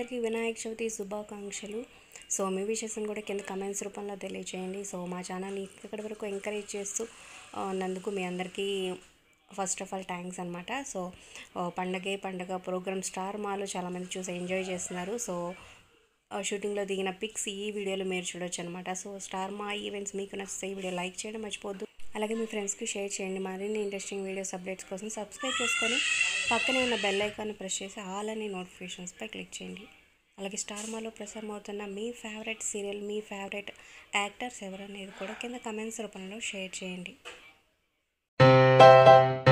అందరికీ వినాయక చవితి శుభాకాంక్షలు సో మీ విషెస్ని కూడా కింద కమెంట్స్ రూపంలో తెలియజేయండి సో మా ఛానల్ని ఇక్కడి వరకు ఎంకరేజ్ చేస్తూ ఆ, నందుకు మీ అందరికీ ఫస్ట్ ఆఫ్ ఆల్ థ్యాంక్స్ అనమాట సో ఆ, పండగే పండగ ప్రోగ్రామ్ స్టార్ మాలో చాలామంది చూసి ఎంజాయ్ చేస్తున్నారు సో ఆ, షూటింగ్లో దిగిన పిక్స్ ఈ వీడియోలో మీరు చూడొచ్చు అనమాట సో స్టార్ మా ఈవెంట్స్ మీకు నచ్చితే ఈ వీడియో లైక్ చేయడం మర్చిపోద్దు అలాగే మీ ఫ్రెండ్స్కి షేర్ చేయండి మరిన్ని ఇంట్రెస్టింగ్ వీడియోస్ అప్డేట్స్ కోసం సబ్స్క్రైబ్ చేసుకొని పక్కనే ఉన్న బెల్ ఐకాన్ని ప్రెస్ చేసి ఆల్ అనే నోటిఫికేషన్స్పై క్లిక్ చేయండి అలాగే స్టార్ మాలో ప్రసారం అవుతున్న మీ ఫేవరెట్ సీరియల్ మీ ఫేవరెట్ యాక్టర్స్ ఎవరనేది కూడా కింద కమెంట్స్ రూపంలో షేర్ చేయండి